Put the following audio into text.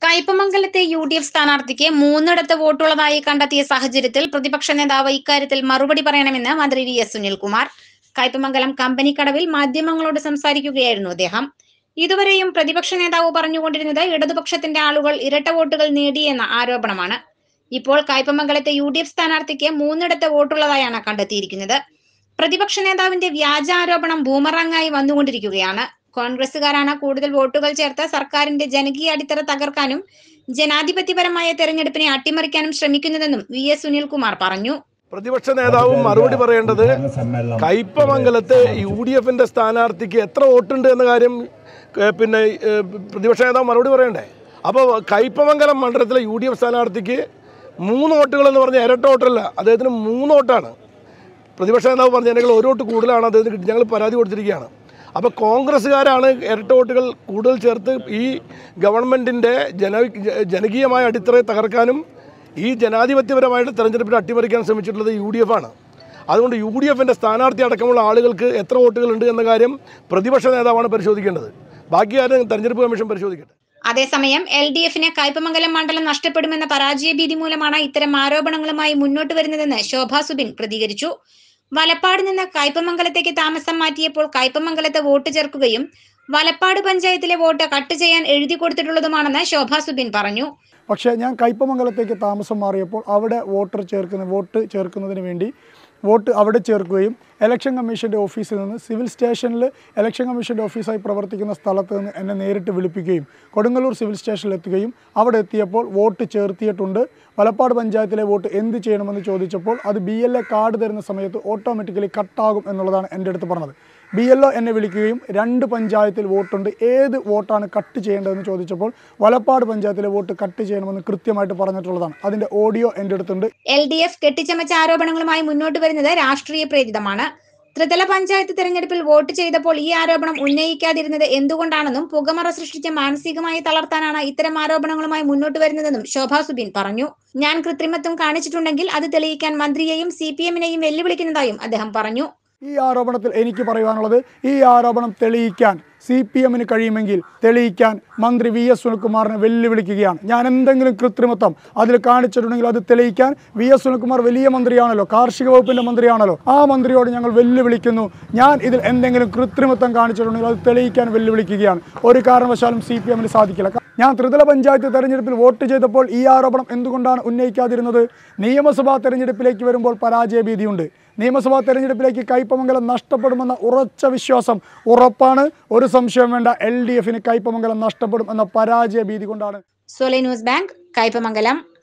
കയ്പമംഗലത്തെ U D F സ്ഥാനാർത്ഥിക്ക് മൂന്നിടത്ത് വോട്ടുള്ളതായി കണ്ടെത്തിയ സാഹചര്യത്തിൽ പ്രതിപക്ഷ നേതാവ് ഇക്കാര്യത്തിൽ മറുപടി പറയണമെന്ന് മന്ത്രി വി എസ് സുനിൽകുമാർ കയ്പമംഗലം കമ്പനിക്കടവിൽ മാധ്യമങ്ങളോട് സംസാരിക്കുകയായിരുന്നു അദ്ദേഹം ഇതുവരെയും പ്രതിപക്ഷ നേതാവ് പറഞ്ഞുകൊണ്ടിരുന്നത് ഇടതുപക്ഷത്തിന്റെ ആളുകൾ ഇരട്ട വോട്ടുകൾ നേടിയെന്ന ആരോപണമാണ് ഇപ്പോൾ കയ്പമംഗലത്തെ യു ഡി എഫ് സ്ഥാനാർത്ഥിക്ക് മൂന്നിടത്ത് വോട്ടുള്ളതായാണ് കണ്ടെത്തിയിരിക്കുന്നത് പ്രതിപക്ഷ നേതാവിന്റെ വ്യാജ ആരോപണം ബൂമറാങ്ങായി വന്നുകൊണ്ടിരിക്കുകയാണ് കോൺഗ്രസുകാരാണ് കൂടുതൽ വോട്ടുകൾ ചേർത്ത് സർക്കാരിന്റെ ജനകീയ അടിത്തറ തകർക്കാനും ജനാധിപത്യപരമായ തെരഞ്ഞെടുപ്പിനെ അട്ടിമറിക്കാനും ശ്രമിക്കുന്നതെന്നും വി എസ് സുനിൽകുമാർ പറഞ്ഞു പ്രതിപക്ഷ നേതാവും മറുപടി പറയേണ്ടത് കയ്പമംഗലത്തെ യു ഡി എഫിന്റെ സ്ഥാനാർത്ഥിക്ക് എത്ര വോട്ടുണ്ട് എന്ന കാര്യം ഏ, പിന്നെ ഏ, പ്രതിപക്ഷ നേതാവ് മറുപടി പറയണ്ടേ അപ്പോൾ കയ്പമംഗലം മണ്ഡലത്തിലെ യു ഡി എഫ് സ്ഥാനാർത്ഥിക്ക് മൂന്ന് വോട്ടുകൾ എന്ന് പറഞ്ഞാൽ ഇരട്ട വോട്ടല്ല അദ്ദേഹത്തിന് മൂന്ന് വോട്ടാണ് പ്രതിപക്ഷ നേതാവ് പറഞ്ഞു ഞങ്ങൾ ഒരു വോട്ട് കൂടുതലാണ് അദ്ദേഹത്തിന് കിട്ടി ഞങ്ങൾ പരാതി കൊടുത്തിരിക്കുകയാണ് അപ്പോൾ കോൺഗ്രസ്സുകാരാണ് ഇരട്ട വോട്ടുകൾ കൂടുതൽ ചേർത്ത് ഈ ഗവൺമെൻറ്റിൻ്റെ ജന ജനകീയമായ അടിത്തറയെ തകർക്കാനും ഈ ജനാധിപത്യപരമായിട്ട് തെരഞ്ഞെടുപ്പിനെ അട്ടിമറിക്കാൻ ശ്രമിച്ചിട്ടുള്ളത് യു ഡി എഫ് ആണ് അതുകൊണ്ട് യു ഡി എഫിൻ്റെ സ്ഥാനാർത്ഥി അടക്കമുള്ള ആളുകൾക്ക് എത്ര വോട്ടുകളുണ്ട് എന്ന കാര്യം പ്രതിപക്ഷ നേതാവാണ് പരിശോധിക്കേണ്ടത് ബാക്കി കാര്യം തെരഞ്ഞെടുപ്പ് കമ്മീഷൻ പരിശോധിക്കട്ടെ അതേസമയം എൽ ഡി എഫിന് കയ്പമംഗലം മണ്ഡലം നഷ്ടപ്പെടുമെന്ന പരാജയ ഭീതി മൂലമാണ് ഇത്തരം ആരോപണങ്ങളുമായി മുന്നോട്ട് വരുന്നതെന്ന് ശോഭ സുബിൻ പ്രതികരിച്ചു വലപ്പാട് നിന്ന് കയ്പമംഗലത്തേക്ക് താമസം മാറ്റിയപ്പോൾ കയ്പമംഗലത്ത് വോട്ട് ചേർക്കുകയും വലപ്പാട് പഞ്ചായത്തിലെ വോട്ട് കട്ട് ചെയ്യാൻ എഴുതി കൊടുത്തിട്ടുള്ളതുമാണെന്ന് ശോഭ സുബിൻ പറഞ്ഞു പക്ഷേ ഞാൻ കയ്പമംഗലത്തേക്ക് താമസം മാറിയപ്പോൾ അവിടെ വോട്ടർ ചേർക്കുന്ന വോട്ട് ചേർക്കുന്നതിന് വേണ്ടി വോട്ട് അവിടെ ചേർക്കുകയും ഇലക്ഷൻ കമ്മീഷൻ്റെ ഓഫീസിൽ നിന്ന് സിവിൽ സ്റ്റേഷനിൽ ഇലക്ഷൻ കമ്മീഷൻ്റെ ഓഫീസായി പ്രവർത്തിക്കുന്ന സ്ഥലത്ത് നിന്ന് എന്നെ നേരിട്ട് വിളിപ്പിക്കുകയും കൊടുങ്ങല്ലൂർ സിവിൽ സ്റ്റേഷനിൽ എത്തുകയും അവിടെ എത്തിയപ്പോൾ വോട്ട് ചേർത്തിയിട്ടുണ്ട് വലപ്പാട് പഞ്ചായത്തിലെ വോട്ട് എന്ത് ചെയ്യണമെന്ന് ചോദിച്ചപ്പോൾ അത് ബി എൽ എ കാർഡ് തരുന്ന സമയത്ത് ഓട്ടോമാറ്റിക്കലി കട്ടാകും എന്നുള്ളതാണ് എൻ്റെ അടുത്ത് പറഞ്ഞത് ബി എൽ ഒ എന്നെ വിളിക്കുകയും രണ്ട് പഞ്ചായത്തിൽ വോട്ടുണ്ട് ഏത് വോട്ടാണ് കട്ട് ചെയ്യേണ്ടതെന്ന് ചോദിച്ചപ്പോൾ വലപ്പാട് പഞ്ചായത്തിലെ വോട്ട് കട്ട് ചെയ്യണമെന്ന് കൃത്യമായിട്ട് പറഞ്ഞിട്ടുള്ളതാണ് അതിൻ്റെ ഓഡിയോ എൻ്റെ അടുത്തുണ്ട് എൽ ഡി എഫ് കെട്ടിച്ചമച്ച ആരോപണങ്ങളുമായി മുന്നോട്ട് വരുന്നത് രാഷ്ട്രീയ പ്രേരിതമാണ് ത്രിതല പഞ്ചായത്ത് തെരഞ്ഞെടുപ്പിൽ വോട്ട് ചെയ്തപ്പോൾ ഈ ആരോപണം ഉന്നയിക്കാതിരുന്നത് എന്തുകൊണ്ടാണെന്നും പുകമറ സൃഷ്ടിച്ച് മാനസികമായി തളർത്താനാണ് ഇത്തരം ആരോപണങ്ങളുമായി മുന്നോട്ട് വരുന്നതെന്നും ശോഭാ സുബിൻ പറഞ്ഞു ഞാൻ കൃത്രിമത്വം കാണിച്ചിട്ടുണ്ടെങ്കിൽ അത് തെളിയിക്കാൻ മന്ത്രിയെയും സി പി എമ്മിനെയും വെല്ലുവിളിക്കുന്നതായും അദ്ദേഹം പറഞ്ഞു ഈ ആരോപണത്തിൽ എനിക്ക് പറയുവാനുള്ളത് ഈ ആരോപണം തെളിയിക്കാൻ സി പി എമ്മിന് കഴിയുമെങ്കിൽ തെളിയിക്കാൻ മന്ത്രി വി എസ് സുനിൽകുമാറിനെ വെല്ലുവിളിക്കുകയാണ് ഞാൻ എന്തെങ്കിലും കൃത്രിമത്വം അതിൽ കാണിച്ചിട്ടുണ്ടെങ്കിൽ അത് തെളിയിക്കാൻ വി എസ് സുനിൽകുമാർ വലിയ മന്ത്രിയാണല്ലോ കാർഷിക വകുപ്പിന്റെ മന്ത്രിയാണല്ലോ ആ മന്ത്രിയോട് ഞങ്ങൾ വെല്ലുവിളിക്കുന്നു ഞാൻ ഇതിൽ എന്തെങ്കിലും കൃത്രിമത്വം കാണിച്ചിട്ടുണ്ടെങ്കിൽ അത് തെളിയിക്കാൻ വെല്ലുവിളിക്കുകയാണ് ഒരു കാരണവശാലും സി പി എമ്മിന് സാധിക്കില്ല ഞാൻ ത്രിതല പഞ്ചായത്ത് തെരഞ്ഞെടുപ്പിൽ വോട്ട് ചെയ്തപ്പോൾ ഈ ആരോപണം എന്തുകൊണ്ടാണ് ഉന്നയിക്കാതിരുന്നത് നിയമസഭാ തെരഞ്ഞെടുപ്പിലേക്ക് വരുമ്പോൾ പരാജയ ഭീതിയുണ്ട് നിയമസഭാ തെരഞ്ഞെടുപ്പിലേക്ക് കയ്പമംഗലം നഷ്ടപ്പെടുമെന്ന ഉറച്ച വിശ്വാസം ഉറപ്പാണ് ഒരു സംശയം വേണ്ട എൽ ഡി എഫിന് കയ്പമംഗലം നഷ്ടപ്പെടും എന്ന പരാജയ ഭീതി കൊണ്ടാണ് സോലെ ന്യൂസ് ബാങ്ക് കയ്പമംഗലം